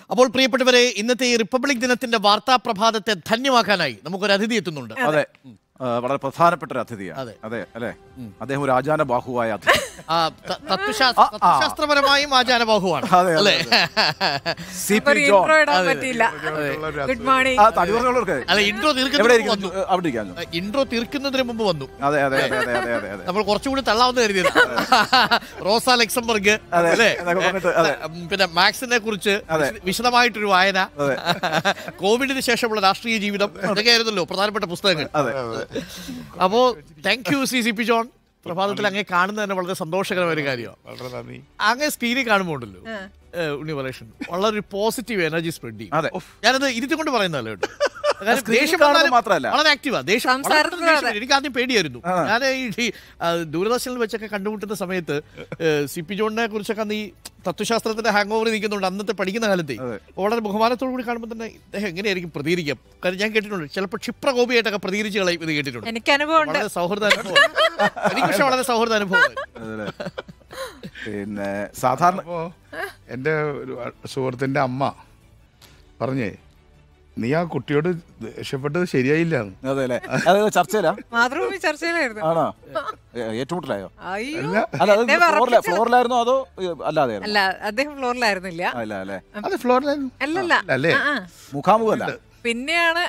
അപ്പോൾ പ്രിയപ്പെട്ടവരെ ഇന്നത്തെ ഈ റിപ്പബ്ലിക് ദിനത്തിന്റെ വാർത്താ പ്രഭാതത്തെ ധന്യമാക്കാനായി നമുക്കൊരു അതിഥി എത്തുന്നുണ്ട് അതെ ആ, വളരെ പ്രധാനപ്പെട്ട ഒരു അതിഥിയാണ് അതെ. അതെ അല്ലെ അദ്ദേഹം ഒരു ആചാന ബാഹുവായ അതിഥി ആ, ത- തത്വശാസ്ത്ര- തത്വശാസ്ത്രപരമായും ആചാരബാഹുവാണ് അതെ, അല്ലേ സി പി ഒരു ജോൺ intro ഇടാൻ പറ്റിയില്ല ഗുഡ് മോർണിംഗ് ആ തടി പറഞ്ഞവർക്ക് അല്ല ഇൻട്രോ എവിടെ തീർക്കുന്നതിന് ഇരിക്കുന്നു? വന്നു ഏ, അവിടെ ഇരിക്കാഞ്ഞു ഇൻട്രോ തീർക്കുന്നതിന് മുമ്പ് വന്നു അതെ അതെ അതെ അതെ അതെ അതെ അതെ നമ്മൾ കുറച്ചുകൂടി തള്ളാവുന്ന കരുതിയത് റോസ ലെക്സംബർഗ് അതെ, അല്ലേ എന്നൊക്കെ പറഞ്ഞിട്ട്, അതെ. ഉം, പിന്നെ മാക്സിനെ കുറിച്ച് അതെ. വിശ- വിശദമായിട്ടൊരു വായന കോവിഡിന് ശേഷമുള്ള രാഷ്ട്രീയ ജീവിതം ഇതൊക്കെയായിരുന്നല്ലോ പ്രധാനപ്പെട്ട പുസ്തകങ്ങൾ അതെ അപ്പോ thank you C C P John പ്രഭാതത്തിൽ അങ്ങേ കാണുന്നത് തന്നെ വളരെ സന്തോഷകരമായ ഒരു കാര്യമാണ് വളരെ നന്ദി അങ്ങേ സ്ക്രീനിൽ കാണുമ്പോൾ ഉണ്ടല്ലോ ഉണ്ണി പലേഷൻ വളരെ ഒരു പോസിറ്റീവ് എനർജി സ്പ്രെഡ് ചെയ്യും അതെ ഞാനത് ഇരുത്തിക്കൊണ്ട് പറയുന്നതല്ലോ കേട്ടോ കാരണം സ്ക്രീനിൽ ദേഷ്യം കാണുന്നത് വന്നാലും മാത്രമല്ല. വളരെ ആക്റ്റീവാ ദേഷ്യം വളരെ സംസാരത്തിൽ പെട്ടെന്ന് ദേഷ്യം വരും. എനിക്ക് ആദ്യം പേടിയായിരുന്നു ഞാൻ ഈ ഈ, ആ, ദൂരദർശനിൽ വെച്ചൊക്കെ കണ്ടുമുട്ടുന്ന സമയത്ത് സി പി ജോണിനെ കുറിച്ചൊക്കെ അന്ന് ഈ തത്വശാസ്ത്രത്തിന്റെ ഹാങ് ഓവർ നിൽക്കുന്നുണ്ട് അന്നത്തെ പഠിക്കുന്ന കാലത്തെ അതെ. വളരെ ബഹുമാനത്തോടു കൂടി കാണുമ്പോൾ തന്നെ ഇദ്ദേഹം എങ്ങനെയായിരിക്കും പ്രതികരിക്കാം കാരണം ഞാൻ കേട്ടിട്ടുണ്ട് ചിലപ്പോൾ ക്ഷിപ്രകോപിയായിട്ടൊക്കെ പ്രതികരിച്ച് കളയും ഇത് കേട്ടിട്ടുണ്ട് എനിക്ക് അനുഭവം ഉണ്ട് വളരെ സൗഹൃദ അനുഭവം എനിക്ക് പക്ഷെ വളരെ സൗഹൃദ അനുഭവം അതെ. പിന്നെ സാധാരണ അപ്പോ എൻ്റെ ഒരു സുഹൃത്തിൻ്റെ അമ്മ പറഞ്ഞേ നീ ആ കുട്ടിയോട് ദേഷ്യപ്പെട്ടത് ശരിയായില്ല അതെ അല്ലേ അതായത് ചർച്ചയിലാ മാതൃഭൂമി ചർച്ചയിലായിരുന്നു ആണോ ഏ, ഏറ്റുമുട്ടലായോ അയ്യോ അല്ല അത് എന്നെ ഫ്ലോറിലാ വിറപ്പിച്ചത്. ഫ്ലോറിലായിരുന്നോ അതോ ഏ, അല്ലാതെയായിരുന്നു അല്ല അദ്ദേഹം ഫ്ലോറിലായിരുന്നില്ല അല്ല അല്ലേ അത് ഫ്ലോറിലായിരുന്നു അല്ലല്ല അല്ലേ ആ, ആ. മുഖാമുഖമല്ല പിന്നെയാണ്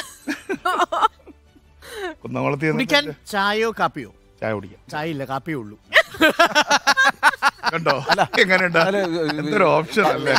കുന്നംകുളത്ത് കുടിക്കാൻ ചെന്നിട്ട് ചായയോ കാപ്പിയോ ചായ കുടിക്കാം ചായ ഇല്ല കാപ്പിയേ ഉള്ളൂ കണ്ടോ എങ്ങനെയുണ്ട് അല്ല, എന്തൊരു ഓപ്ഷൻ അല്ലേ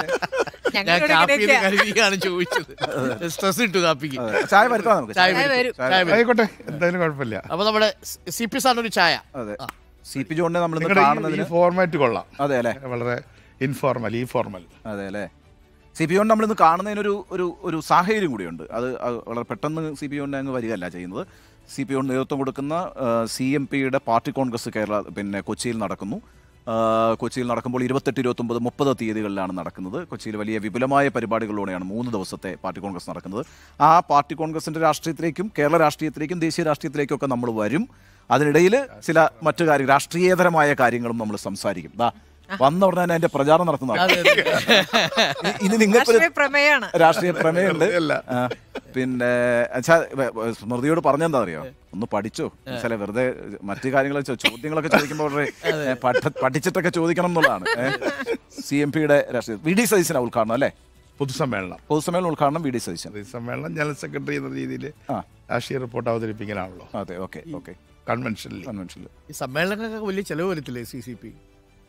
ഞാൻ ഞങ്ങളിവിടെ കാപ്പി ഇങ്ങനെയൊക്കെയാ. കരുതിയാണ് ചോദിച്ചത് സ്ട്രെസ് ഇട്ടു കാപ്പിക്ക് അതെ. ചായ വരുത്താം നമുക്ക് ചായ ചായ വരും. വരും. ചായ വരും. ആയിക്കോട്ടെ എന്തായാലും കുഴപ്പമില്ല അപ്പൊ നമ്മുടെ സി പി സാറിന് ഒരു ചായ അതെ ആ. സി പി ജോണിനെ നമ്മൾ നിങ്ങളുടെ ഈ- ഈ കാണുന്നതിന് ഫോർമാറ്റ് കൊള്ളാം അതെ അല്ലേ വളരെ ഇൻഫോർമൽ ഈ ഫോർമൽ അതെ അല്ലേ സി പി ജോൺ നമ്മളിന്ന് കാണുന്നതിനൊരു ഒരു ഒരു സാഹചര്യം കൂടിയുണ്ട് അത് അത് വളരെ പെട്ടെന്ന് സി പി ജോണിനെ അങ്ങ് വരികയല്ല ചെയ്യുന്നത് സി പി ജോൺ നേതൃത്വം കൊടുക്കുന്ന സി എം പിയുടെ പാർട്ടി കോൺഗ്രസ് കേരള പിന്നെ കൊച്ചിയിൽ നടക്കുന്നു ആ, കൊച്ചിയിൽ നടക്കുമ്പോൾ ഇരുപത്തെട്ട് ഇരുപത്തൊമ്പത് മുപ്പത് തീയതികളിലാണ് നടക്കുന്നത് കൊച്ചിയിൽ വലിയ വിപുലമായ പരിപാടികളിലൂടെയാണ് മൂന്ന് ദിവസത്തെ പാർട്ടി കോൺഗ്രസ് നടക്കുന്നത് ആ പാർട്ടി കോൺഗ്രസിന്റെ രാഷ്ട്രീയത്തിലേക്കും കേരള രാഷ്ട്രീയത്തിലേക്കും ദേശീയ രാഷ്ട്രീയത്തിലേക്കും ഒക്കെ നമ്മൾ വരും അതിനിടയിൽ ചില മറ്റു കാര്യം രാഷ്ട്രീയേതരമായ കാര്യങ്ങളും നമ്മൾ സംസാരിക്കും ദാ വന്ന ഉടനെ തന്നെ അതിന്റെ പ്രചാരണം നടത്തുന്നതാണ് അതെ, അതെ. ഇനി നിങ്ങൾക്ക് രാഷ്ട്രീയ പ്രമേയാണ് രാഷ്ട്രീയ പ്രമേയമുണ്ട് അല്ല. ആ, പിന്നെ അച്ഛാ വെ- വെ- സ്മൃതിയോട് പറഞ്ഞെന്താ അറിയോ ഒന്ന് പഠിച്ചോ ചില വെറുതെ മറ്റു കാര്യങ്ങൾ ചോദ്യങ്ങളൊക്കെ ചോദിക്കുമ്പോൾ വളരെ, ഏ, പഠ- പഠിച്ചിട്ടൊക്കെ ചോദിക്കണം എന്നുള്ളതാണ് സി എം പിയുടെ രാഷ്ട്രീയ വി ഡി സതീശന ഉദ്ഘാടനം അല്ലേ പൊതുസമ്മേളനം പൊതുസമ്മേളന ഉദ്ഘാടനം വി ഡി സതീശൻ ഈ സമ്മേളനം ജനറൽ സെക്രട്ടറി എന്ന രീതിയിൽ ആ രാഷ്ട്രീയ റിപ്പോർട്ട് അവതരിപ്പിക്കലാണല്ലോ അതെ ഓക്കെ ഓക്കെ കൺവെൻഷനിൽ കൺവെൻഷനിൽ ഈ സമ്മേളനങ്ങൾക്കൊക്കെ വലിയ ചെലവ് വരത്തില്ലേ സി സി പി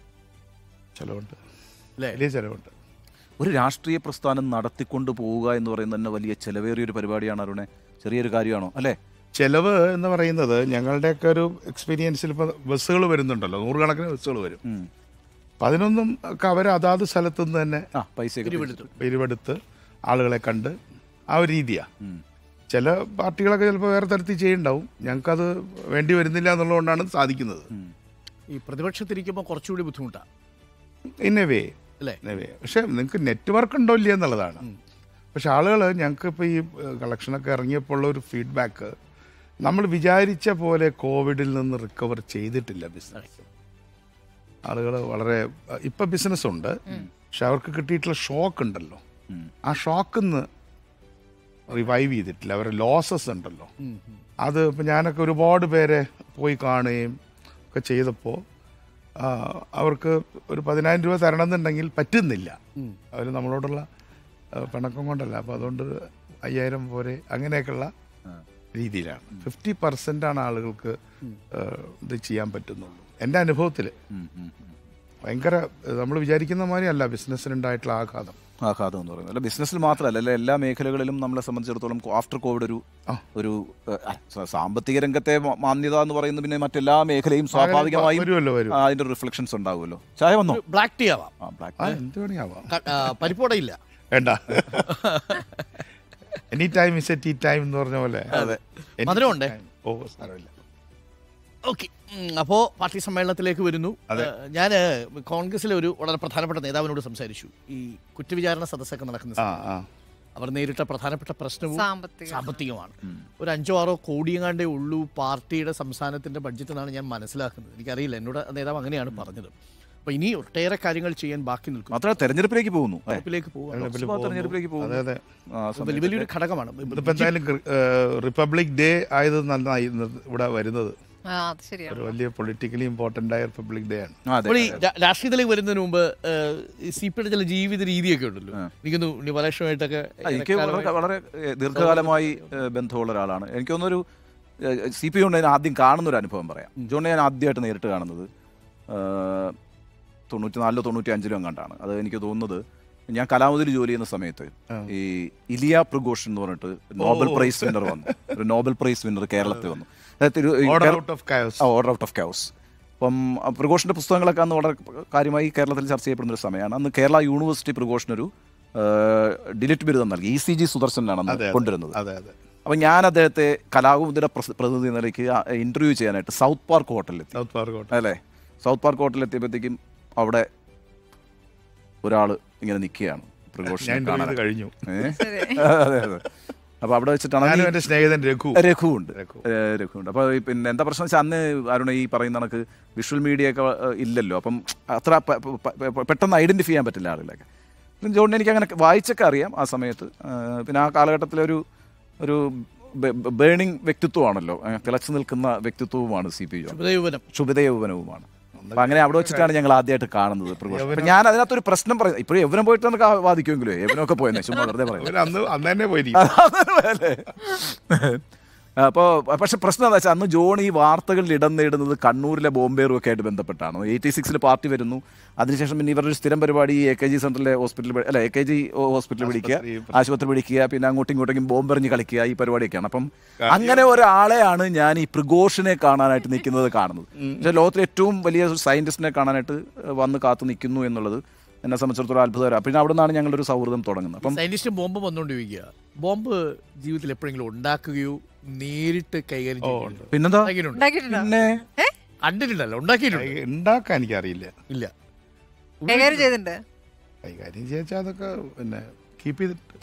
ചെലവുണ്ട് അല്ലേ വലിയ ചെലവുണ്ട് ഒരു രാഷ്ട്രീയ പ്രസ്ഥാനം നടത്തിക്കൊണ്ട് പോവുക എന്ന് പറയുന്നത് തന്നെ വലിയ ചെലവേറിയ ഒരു പരിപാടിയാണ് അരുണെ ചെറിയൊരു കാര്യമാണോ അല്ലേ ചെലവ് എന്ന് പറയുന്നത് ഞങ്ങളുടെയൊക്കെ ഒരു എക്സ്പീരിയൻസിൽ ഇപ്പോൾ ബസ്സുകൾ വരുന്നുണ്ടല്ലോ നൂറുകണക്കിന് ബസ്സുകൾ വരും ഉം. അപ്പം അതിനൊന്നും ഒക്കെ അവർ അതാത് സ്ഥലത്തു നിന്ന് തന്നെ ആ പൈസ പിരിവെടുത്തു. പിരിവെടുത്ത് ആളുകളെ കണ്ട് ആ ഒരു രീതിയാണ് ഉം. ചില പാർട്ടികളൊക്കെ ചിലപ്പോൾ വേറെ തരത്തിൽ ചെയ്യുന്നുണ്ടാവും ഞങ്ങൾക്കത് വേണ്ടി വരുന്നില്ല എന്നുള്ളതുകൊണ്ടാണ് സാധിക്കുന്നത് ഈ പ്രതിപക്ഷത്തിരിക്കുമ്പോൾ കുറച്ചുകൂടി ബുദ്ധിമുട്ടാണ് ഇൻ എ വേ അല്ലേ ഇൻ എ വേ പക്ഷെ നിങ്ങൾക്ക് നെറ്റ്വർക്ക് ഉണ്ടോ ഇല്ല എന്നുള്ളതാണ് പക്ഷെ ആളുകൾ ഞങ്ങൾക്ക് ഇപ്പോൾ ഈ കളക്ഷനൊക്കെ ഇറങ്ങിയപ്പോൾ ഉള്ള ഒരു ഫീഡ്ബാക്ക് നമ്മൾ വിചാരിച്ച പോലെ കോവിഡിൽ നിന്ന് റിക്കവർ ചെയ്തിട്ടില്ല ബിസിനസ് ആളുകൾ വളരെ ഇപ്പം ബിസിനസ് ഉണ്ട് പക്ഷെ അവർക്ക് കിട്ടിയിട്ടുള്ള ഷോക്ക് ഉണ്ടല്ലോ ഉം. ആ ഷോക്കിൽ നിന്ന് റിവൈവ് ചെയ്തിട്ടില്ല അവരുടെ ലോസസ് ഉണ്ടല്ലോ അത് ഇപ്പം ഞാനൊക്കെ ഒരുപാട് പേരെ പോയി കാണുകയും ഒക്കെ ചെയ്തപ്പോൾ ആ, അവർക്ക് ഒരു പതിനായിരം രൂപ തരണം എന്നുണ്ടെങ്കിൽ പറ്റുന്നില്ല അവർ നമ്മളോടുള്ള ആ, പിണക്കം കൊണ്ടല്ല അപ്പോൾ അതുകൊണ്ട് അയ്യായിരം പോരെ അങ്ങനെയൊക്കെയുള്ള രീതിയിലാണ് ഫിഫ്റ്റി പെർസെൻ്റ് ആണ് ആളുകൾക്ക് ആ, ഇത് ചെയ്യാൻ പറ്റുന്നുള്ളൂ എൻ്റെ അനുഭവത്തിൽ ഉം, ഉം, ഉം. ഭയങ്കര നമ്മൾ വിചാരിക്കുന്ന മാതിരി അല്ല ബിസിനസ്സിനുണ്ടായിട്ടുള്ള ആഘാതം ആഘാതം എന്ന് പറയുന്നത് അല്ല ബിസിനസ്സിൽ മാത്രമല്ല അല്ലെ എല്ലാ മേഖലകളിലും നമ്മളെ സംബന്ധിച്ചിടത്തോളം ആഫ്റ്റർ കോവിഡ് ഒരു ഒരു ഏഹ്, സ- സാമ്പത്തിക രംഗത്തെ മ- മാന്യത എന്ന് പറയുന്നത് പിന്നെ മറ്റെല്ലാ മേഖലയും സ്വാഭാവികമായും വരുമല്ലോ വരും ആ, അതിന്റെ റിഫ്ലക്ഷൻസ് ഉണ്ടാവുമല്ലോ ചായ വന്നോ ബ്ലാക്ക് ടീ ആവാം ആ ബ്ലാക്ക് ആ എന്ത് വേണമെങ്കിൽ ക- ആ, പരിപ്പോടയില്ല വേണ്ട any time is a tea time എന്ന് പറഞ്ഞ പോലെ അതെ. Any മധുരമുണ്ടേ? time. ഓ സാരമില്ല ഓക്കെ അപ്പോ പാർട്ടി സമ്മേളനത്തിലേക്ക് വരുന്നു ഞാൻ കോൺഗ്രസിലെ ഒരു വളരെ പ്രധാനപ്പെട്ട നേതാവിനോട് സംസാരിച്ചു ഈ കുറ്റവിചാരണ സദസ്സൊക്കെ നടക്കുന്ന ആ സമയത്ത് ആ അവർ നേരിട്ട പ്രധാനപ്പെട്ട പ്രശ്നവും സാമ്പത്തികം. സാമ്പത്തികമാണ് ഒരു അഞ്ചോ ആറോ കോടിയെങ്ങാണ്ടേ ഉള്ളൂ പാർട്ടിയുടെ സംസ്ഥാനത്തിന്റെ ബഡ്ജറ്റ് എന്നാണ് ഞാൻ മനസ്സിലാക്കുന്നത് എനിക്കറിയില്ല എന്നോട് ആ നേതാവ് അങ്ങനെയാണ് പറഞ്ഞത് അപ്പൊ ഇനി ഒട്ടേറെ കാര്യങ്ങൾ ചെയ്യാൻ ബാക്കി നിൽക്കും മാത്രമല്ല തെരഞ്ഞെടുപ്പിലേക്ക് പോകുന്നു അല്ലേ? തെരഞ്ഞെടുപ്പിലേക്ക് പോവുക തെരഞ്ഞെടുപ്പിൽ ലോക്സഭാ പോകുന്നു. തെരഞ്ഞെടുപ്പിലേക്ക് പോകുന്നു അതെ അതെ ആ വലിയ- സമയത്ത് വലിയൊരു ഘടകമാണ് ഇതിപ്പോ എന്തായാലും ഗ- ഏഹ് റിപ്പബ്ലിക് ഡേ ആയത് നന്നായി ഇന്ന് ഇവിടെ വരുന്നത് ആ അത് ശരിയാണ് ഒരു വലിയ പൊളിറ്റിക്കലി ഇമ്പോർട്ടന്റ് ആയ റിപ്പബ്ലിക് ഡേ ആണ് ആ, അതെ അപ്പോൾ ഈ രാ- രാഷ്ട്രീയത്തിലേക്ക് വരുന്നതിന് മുമ്പ് സി പിയുടെ ചില ജീവിത രീതിയൊക്കെ ഉണ്ടല്ലോ എനിക്കൊന്ന് നിപലക്ഷമായിട്ടൊക്കെ എനിക്ക് വളരെ വളരെ ഏഹ്, ദീർഘകാലമായി ഏഹ്, ബന്ധമുള്ള ഒരാളാണ് എനിക്ക് തോന്നുന്നൊരു സി പി കൊണ്ട് ഞാൻ ആദ്യം കാണുന്ന ഒരു അനുഭവം പറയാം ജോണിനെ ഞാൻ ആദ്യമായിട്ട് നേരിട്ട് കാണുന്നത് ഏഹ്, തൊണ്ണൂറ്റി നാലിലോ തൊണ്ണൂറ്റി അഞ്ചിലോ കണ്ടാണ് അത് എനിക്ക് തോന്നുന്നത് ഞാൻ കലാമതിൽ ജോലി ചെയ്യുന്ന സമയത്ത് ഈ ഇലിയ പ്രഘോഷൻ എന്ന് പറഞ്ഞിട്ട് നോബൽ പ്രൈസ് വിന്നർ വന്നു ഒരു നോബൽ പ്രൈസ് വിന്നർ കേരളത്തിൽ വന്നു അതായത് തിരു- ഈ ഓർഡർ കേര- ഔട്ട് ഓഫ് കയോസ് ആ ഓർഡർ ഔട്ട് ഓഫ് കൗസ് അപ്പം ആ പ്രഘോഷിന്റെ പുസ്തകങ്ങളൊക്കെ അന്ന് വളരെ കാര്യമായി കേരളത്തിൽ ചർച്ച ചെയ്യപ്പെടുന്ന ഒരു സമയമാണ് അന്ന് കേരള യൂണിവേഴ്സിറ്റി പ്രഘോഷിനൊരു ഡിലിറ്റ് ബിരുദം നൽകി ഇ സി ജി സുദർശനാണ് അന്ന് അതെ, അതെ. കൊണ്ടുവരുന്നത് അതെ അതെ അപ്പം ഞാൻ അദ്ദേഹത്തെ കലാകുമുദ്ര പ്രസ- പ്രതിനിധി എന്ന നിലയ്ക്ക് ഇന്റർവ്യൂ ചെയ്യാനായിട്ട് സൗത്ത് പാർക്ക് ഹോട്ടലിലെത്തി സൗത്ത് പാർക്കോട്ട് അല്ലേ സൗത്ത് പാർക്ക് ഹോട്ടലിലെത്തിയപ്പോഴത്തേക്കും അവിടെ ഒരാൾ ഇങ്ങനെ നിൽക്കുകയാണ് ഞാൻ പ്രഘോഷനെ ഇന്റർവ്യൂ കാണാൻ കഴിഞ്ഞു അതെ അതെ അപ്പൊ അവിടെ വെച്ചിട്ടാണ് ഞാനും ഈ- എന്റെ സ്നേഹിതൻ രഘു രഘുവുണ്ട് രഘു. ഏഹ് രഘുവുണ്ട് അപ്പോൾ പിന്നെ എന്താ പ്രശ്നം വെച്ചാൽ അന്ന് അരുണ ഈ പറയുന്ന കണക്ക് വിഷ്വൽ മീഡിയ ഒക്കെ ഏഹ് ഇല്ലല്ലോ അപ്പം അത്ര പ- പ- പ- പെട്ടെന്ന് ഐഡന്റിഫൈ ചെയ്യാൻ പറ്റില്ല ആളുകളൊക്കെ പിന്നെ ജോണിനെ എനിക്ക് അങ്ങനെ വായിച്ചൊക്കെ അറിയാം ആ സമയത്ത് ഏഹ് പിന്നെ ആ കാലഘട്ടത്തിലൊരു ഒരു ബേണിംഗ് വ്യക്തിത്വമാണല്ലോ ഏഹ് തിളച്ചു നിൽക്കുന്ന വ്യക്തിത്വവുമാണ് സി പി ജോൺ ശുഭദൈവനം ശുഭത യൗവനവുമാണ് അപ്പൊ അങ്ങനെ അവിടെ വെച്ചിട്ടാണ് ഞങ്ങൾ ആദ്യമായിട്ട് കാണുന്നത് പ്രഘോഷം അപ്പൊ ഞാൻ അതിനകത്തൊരു പ്രശ്നം പറയും ഇപ്പോഴും യൗവനം പോയിട്ട് നമുക്ക് വാദിക്കുമെങ്കിലും യൗവനമൊക്കെ പോയെന്നെ ചുമ്മാ വെറുതെ പറയും അവര് അന്ന് അന്ന് തന്നെ പോയി അപ്പോൾ പക്ഷെ പ്രശ്നം എന്താ വെച്ചാൽ അന്ന് ജോൺ ഈ വാർത്തകളിൽ ഇടം നേടുന്നത് കണ്ണൂരിലെ ബോംബേറും ഒക്കെ ആയിട്ട് ബന്ധപ്പെട്ടാണ് എയ്റ്റി സിക്സിൽ പാർട്ടി വരുന്നു അതിനുശേഷം പിന്നെ ഇവരുടെ ഒരു സ്ഥിരം പരിപാടി എ കെ ജി സെൻറ്ററിലെ ഹോസ്പിറ്റലിൽ അല്ല എ കെ ജി ഹോസ്പിറ്റലിൽ പിടിക്കുക ആശുപത്രി ആശുപത്രി പിടിക്കുക പിന്നെ അങ്ങോട്ടും ഇങ്ങോട്ടും ബോംബെറിഞ്ഞ് കളിക്കുക ഈ പരിപാടിയൊക്കെയാണ് അപ്പം അങ്ങനെ ഒരാളെയാണ് ഞാൻ ഈ പ്രിഗോഷനെ കാണാനായിട്ട് നിൽക്കുന്നത് കാണുന്നത് പക്ഷേ ലോകത്തിലെ ഏറ്റവും വലിയ സയന്റിസ്റ്റിനെ കാണാനായിട്ട് വന്ന് കാത്തു നിൽക്കുന്നു എന്നുള്ളത് എന്നെ സംബന്ധിച്ചിടത്തോളം അത്ഭുതകരം പിന്നെ അവിടെ നിന്നാണ് ഞങ്ങളൊരു സൗഹൃദം തുടങ്ങുന്നത് അപ്പം സയന്റിസ്റ്റ് ബോംബ് വന്നുകൊണ്ടിരിക്കുക ബോംബ് ജീവിതത്തിൽ എപ്പോഴെങ്കിലും ഉണ്ടാക്കുകയോ നേരിട്ട് കൈകാര്യം ചെയ്യുകയോ പിന്നെന്താ ഉണ്ടാക്കിയിട്ടുണ്ടോ? ഉണ്ടാക്കിയിട്ടുണ്ടോ പിന്നെ കണ്ടിട്ടുണ്ടല്ലോ ഉണ്ടാക്കിയിട്ടുണ്ട് ഉണ്ടാക്കാൻ എനിക്കറിയില്ല ഇല്ല കൈകാര്യം ചെയ്തിട്ടുണ്ട് കൈകാര്യം ചോദിച്ചാൽ അതൊക്കെ പിന്നെ കീപ്പ് ചെയ്തിട്ട്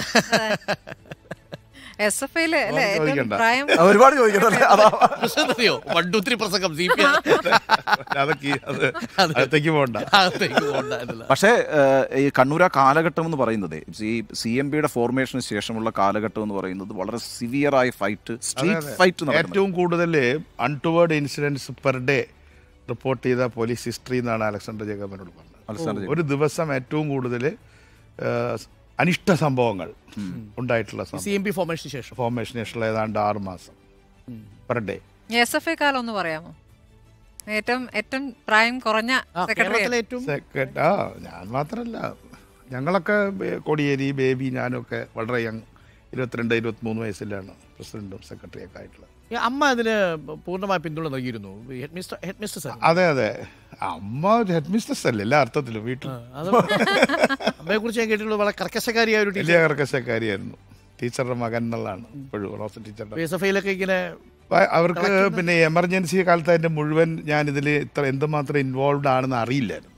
എസ് എഫ് ഐയില് അല്ലെ ഏറ്റവും ചോദിക്കണ്ട. പ്രായം ആ, ഒരുപാട് ചോദിക്കുന്നുണ്ട് അതാ പ്രശ്നമറിയോ വണ്ടൂത്തിരി പ്രസംഗം സി പി അതൊക്കെ അത് അകത്തേക്ക് പോകണ്ട അകത്തേക്ക് പോകണ്ട എന്നല്ല. പക്ഷേ ഏഹ്, ഈ കണ്ണൂർ ആ കാലഘട്ടം എന്ന് പറയുന്നത് ഈ സി എം പിയുടെ ഫോർമേഷന് ശേഷമുള്ള കാലഘട്ടം എന്ന് പറയുന്നത് വളരെ സിവിയർ ആയ ഫൈറ്റ് സ്ട്രീറ്റ് ഫൈറ്റ് നടക്കുന്നത് ഏറ്റവും കൂടുതൽ untoward incidents per day report ചെയ്ത പോലീസ് ഹിസ്റ്ററി എന്നാണ് അലക്സാണ്ടർ ജേക്കബിനോട് അലക്സാണ്ടർ പറഞ്ഞത് ഒരു ദിവസം ഏറ്റവും കൂടുതൽ അനിഷ്ട സംഭവങ്ങൾ ഉണ്ടായിട്ടുള്ള സി എം പി ഫോർമേഷന് ശേഷം ഫോർമേഷൻ ശേഷമുള്ള ഏതാണ്ട് ആറ് മാസം per day S F I കാലം ഒന്ന് പറയാമോ ഏറ്റവും ഏറ്റവും പ്രായം കുറഞ്ഞ ആ, സെക്രട്ടറി കേരളത്തിലെ ഏറ്റവും സെക്രട്ടറി ആ ഞാൻ മാത്രമല്ല ഞങ്ങളൊക്കെ ബേ- കോടിയേരി ബേബി ഞാനൊക്കെ വളരെ യങ് ഇരുപത്തിരണ്ട് ഇരുപത്തിമൂന്ന് വയസ്സിലാണ് പ്രസിഡന്റും സെക്രട്ടറിയൊക്കെ ആയിട്ടുള്ളത് ഈ അമ്മ അതിന് പൂർണ്ണമായ പിന്തുണ നൽകിയിരുന്നു head mister head mister sir അതെ അതെ അമ്മ ഒരു ഹെഡ് മിസ്റ്റസ് അല്ലേ എല്ലാ അർത്ഥത്തിലും വീട്ടിൽ അത് അമ്മയെ കുറിച്ച് ഞാൻ കേട്ടിട്ടുള്ളത് വളരെ കർക്കശക്കാരിയായ ഒരു ടീച്ചർ വലിയ കർക്കശക്കാരിയായിരുന്നു ടീച്ചറുടെ മകൻ എന്നുള്ളതാണ് ഇപ്പോഴും റോസ ടീച്ചറുടെ എസ് എഫ് ഐയിലൊക്കെ ഇങ്ങനെ അപ്പൊ അവർക്ക് പിന്നെ എമർജൻസി കാലത്ത് അതിന്റെ മുഴുവൻ ഞാൻ ഇതിൽ ഇത്ര എന്തുമാത്രം ഇൻവോൾവ് ആണെന്ന് അറിയില്ലായിരുന്നു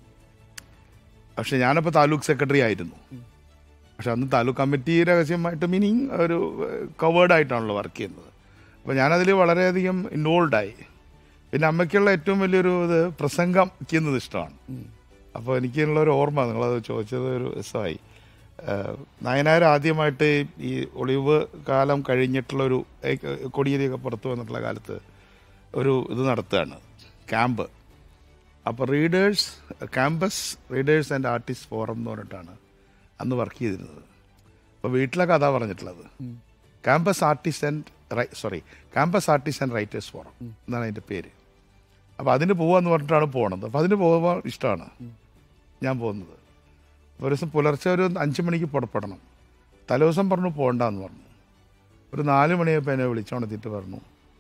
പക്ഷെ ഞാനപ്പോൾ താലൂക്ക് സെക്രട്ടറി ആയിരുന്നു പക്ഷെ അന്ന് താലൂക്ക് കമ്മിറ്റി രഹസ്യമായിട്ട് മീനിങ് ഒരു കവേർഡ് ആയിട്ടാണല്ലോ വർക്ക് ചെയ്യുന്നത് അപ്പോൾ ഞാനതിൽ വളരെയധികം ഇൻവോൾവ് ആയി പിന്നെ അമ്മയ്ക്കുള്ള ഏറ്റവും വലിയൊരു ഇത് പ്രസംഗം ചെയ്യുന്നത് ഇഷ്ടമാണ് അപ്പോൾ എനിക്കുള്ള ഒരു ഓർമ്മ നിങ്ങളത് ചോദിച്ചത് ഒരു രസമായി ഏഹ് നയനാർ ആദ്യമായിട്ട് ഈ ഒളിവ് കാലം കഴിഞ്ഞിട്ടുള്ളൊരു ഏഹ് കൊടിയേരിയൊക്കെ പുറത്തു വന്നിട്ടുള്ള കാലത്ത് ഒരു ഇത് നടത്തുകയാണ് ക്യാമ്പ് അപ്പോൾ readers campus readers and artist forum എന്ന് പറഞ്ഞിട്ടാണ് അന്ന് വർക്ക് ചെയ്തിരുന്നത് അപ്പോൾ വീട്ടിലെ കഥ പറഞ്ഞിട്ടുള്ളത് campus artist and sorry campus artist and writers forum എന്നാണ് അതിൻ്റെ പേര് അപ്പോൾ അതിന് പോവാന്ന് പറഞ്ഞിട്ടാണ് പോണത് അപ്പോൾ അതിന് പോകാൻ ഇഷ്ടമാണ് ഞാൻ പോകുന്നത് ഒരു ദിവസം പുലർച്ചെ ഒരു അഞ്ച് മണിക്ക് പുറപ്പെടണം തലേദിവസം പറഞ്ഞു പോകണ്ടെന്ന് പറഞ്ഞു ഒരു നാല് മണിയപ്പോൾ എന്നെ വിളിച്ചോണത്തിട്ട് പറഞ്ഞു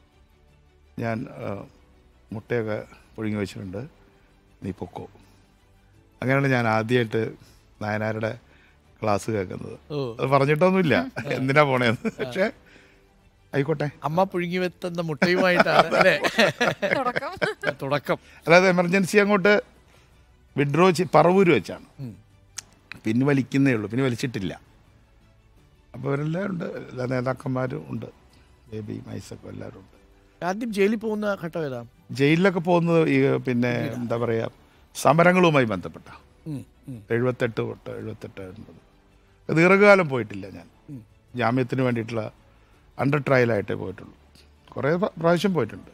ഞാൻ ആ, മുട്ടയൊക്കെ പുഴുങ്ങി വെച്ചിട്ടുണ്ട് നീ പൊക്കോ അങ്ങനെയാണ് ഞാൻ ആദ്യമായിട്ട് നായനാരുടെ ക്ലാസ് കേൾക്കുന്നത് ഓ. അത് പറഞ്ഞിട്ടൊന്നുമില്ല എന്തിനാ പോണേന്ന് പക്ഷേ ആയിക്കോട്ടെ അമ്മ പുഴുങ്ങി വെത്തുന്ന മുട്ടയുമായിട്ടാണ് അല്ലേ തുടക്കം തുടക്കം അതായത് എമർജൻസി അങ്ങോട്ട് വിഡ്രോ പറവൂര് വെച്ചാണ് പിന്നെ വലിക്കുന്നേ ഉള്ളൂ പിന്നെ വലിച്ചിട്ടില്ല അപ്പോൾ അവരെല്ലാം ഉണ്ട് എല്ലാ നേതാക്കന്മാരും ഉണ്ട് ബേബി മൈസക്കും എല്ലാവരും ഉണ്ട് ആദ്യം ജയിലിൽ പോകുന്ന ഘട്ടം ഏതാ ജയിലിലൊക്കെ പോകുന്നത് ഈ പിന്നെ എന്താ പറയുക സമരങ്ങളുമായി ബന്ധപ്പെട്ട ഉം, ഉം. എഴുപത്തെട്ട് തൊട്ട് എഴുപത്തെട്ട് എൺപത് ദീർഘകാലം പോയിട്ടില്ല ഞാൻ ജാമ്യത്തിന് വേണ്ടിയിട്ടുള്ള അണ്ടർ ട്രയലായിട്ടേ പോയിട്ടുള്ളൂ കുറേ പ്ര- പ്രാവശ്യം പോയിട്ടുണ്ട്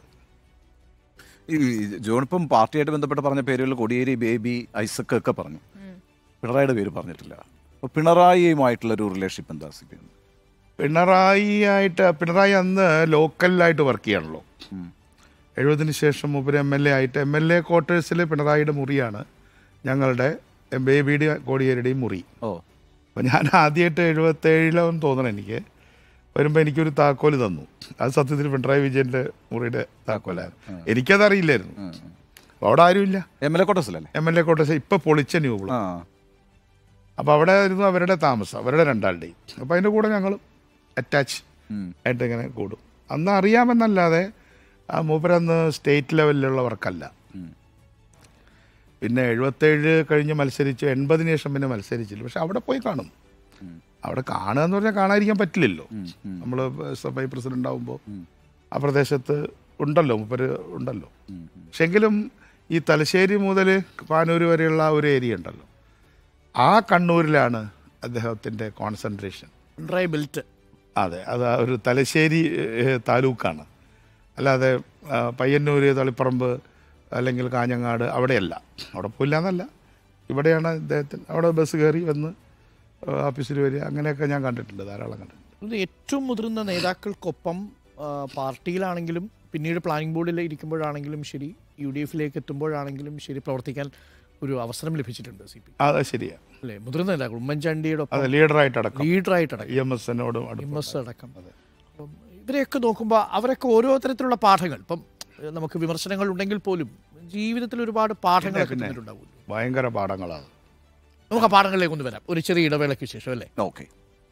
ഈ ജോൺ ഇപ്പം പാർട്ടിയായിട്ട് ബന്ധപ്പെട്ട് പറഞ്ഞ പേരുകൾ കൊടിയേരി ബേബി ഐസക് ഒക്കെ പറഞ്ഞു പിണറായിയുടെ പേര് പറഞ്ഞിട്ടില്ല അപ്പോൾ പിണറായിയുമായിട്ടുള്ള ഒരു റിലേഷൻഷിപ്പ് എന്താ സി പി എം പിണറായി ആയിട്ട് പിണറായി അന്ന് ലോക്കലിലായിട്ട് വർക്ക് ചെയ്യണല്ലോ എഴുപതിന് ശേഷം ഉപരി എം എൽ എ ആയിട്ട് എം എൽ എ ക്വാർട്ടേഴ്സിൽ പിണറായിയുടെ മുറിയാണ് ഞങ്ങളുടെ എം ബേബിയുടെ കോടിയേരിയുടെയും മുറി ഓ അപ്പോൾ ഞാൻ ആദ്യമായിട്ട് എഴുപത്തേഴിലാവും തോന്നണം എനിക്ക് വരുമ്പോൾ എനിക്കൊരു താക്കോല് തന്നു അത് സത്യത്തിൽ പിണറായി വിജയൻ്റെ മുറിയുടെ താക്കോലായിരുന്നു എനിക്കതറിയില്ലായിരുന്നു അപ്പോൾ അവിടെ ആരുമില്ല എം എൽ എ കോട്ടസിലല്ലേ എം എൽ എ കോട്ടേഴ്സ് ഇപ്പോൾ പൊളിച്ച ന്യൂബിൾ ആ അപ്പോൾ അവിടെ ആയിരുന്നു അവരുടെ താമസം അവരുടെ രണ്ടാളുടെയും അപ്പോൾ അതിൻ്റെ കൂടെ ഞങ്ങൾ അറ്റാച്ച് ഉം. ആയിട്ട് ഇങ്ങനെ കൂടും അന്ന് അറിയാമെന്നല്ലാതെ ആ മൂപ്പരന്ന് സ്റ്റേറ്റ് ലെവലിലുള്ള വർക്കല്ല ഉം. പിന്നെ എഴുപത്തേഴ് കഴിഞ്ഞ് മത്സരിച്ച് എൺപതിന് ശേഷം പിന്നെ മത്സരിച്ചില്ല പക്ഷെ അവിടെ പോയി കാണും അവിടെ കാണുക എന്ന് പറഞ്ഞാൽ കാണാതിരിക്കാൻ പറ്റില്ലല്ലോ നമ്മൾ എസ് എഫ് ഐ പ്രസിഡന്റ് ആവുമ്പോൾ ആ പ്രദേശത്ത് ഉണ്ടല്ലോ മൂപ്പര് ഉണ്ടല്ലോ പക്ഷെ എങ്കിലും ഈ തലശ്ശേരി മുതൽ പാനൂർ വരെയുള്ള ആ ഒരു ഏരിയ ഉണ്ടല്ലോ ആ കണ്ണൂരിലാണ് അദ്ദേഹത്തിൻ്റെ കോൺസെൻട്രേഷൻ പിണറായി ബെൽറ്റ് അതെ അത് ആ ഒരു തലശ്ശേരി ഏഹ്, താലൂക്കാണ് അല്ലാതെ ആ, പയ്യന്നൂര് തളിപ്പറമ്പ് അല്ലെങ്കിൽ കാഞ്ഞങ്ങാട് അവിടെയല്ല അവിടെ പോയില്ല എന്നല്ല ഇവിടെയാണ് അദ്ദേഹത്തിന് അവിടെ ബസ് കയറി വന്ന് ആ, ഓഫീസിൽ വരിക അങ്ങനെയൊക്കെ ഞാൻ കണ്ടിട്ടുണ്ട് ധാരാളം കണ്ടിട്ടുണ്ട് ഇത് ഏറ്റവും മുതിർന്ന നേതാക്കൾക്കൊപ്പം ആ, പാർട്ടിയിലാണെങ്കിലും പിന്നീട് പ്ലാനിംഗ് ബോർഡിൽ ഇരിക്കുമ്പോഴാണെങ്കിലും ശരി യു ഡി എഫിലേക്ക് എത്തുമ്പോഴാണെങ്കിലും ശരി പ്രവർത്തിക്കാൻ ഒരു അവസരം ലഭിച്ചിട്ടുണ്ട് സി പി അത് ശരിയാ അല്ലേ മുതിർന്ന നേതാക്കൾ ഉമ്മൻചാണ്ടിയുടെ അത് ഒപ്പം ലീഡറായിട്ടടക്കം ലീഡറായിട്ടടക്കം ഇ എം എസ് എന്നോടും എം എസ് അടക്കം അപ്പം ഇവരെയൊക്കെ നോക്കുമ്പോൾ അവരൊക്കെ ഓരോ തരത്തിലുള്ള പാഠങ്ങൾ ഇപ്പം ഏഹ്, നമുക്ക് വിമർശനങ്ങൾ ഉണ്ടെങ്കിൽ പോലും ജീവിതത്തിൽ ഒരുപാട് പാഠങ്ങളൊക്കെ പിന്നെ. തന്നിട്ടുണ്ടാവുമല്ലോ ഭയങ്കര പാഠങ്ങളാണ് നമുക്ക് ആ പാഠങ്ങളിലേക്ക് ഒന്ന് വരാം ഒരു ചെറിയ ഇടവേളയ്ക്ക് ശേഷം അല്ലേ ഓക്കെ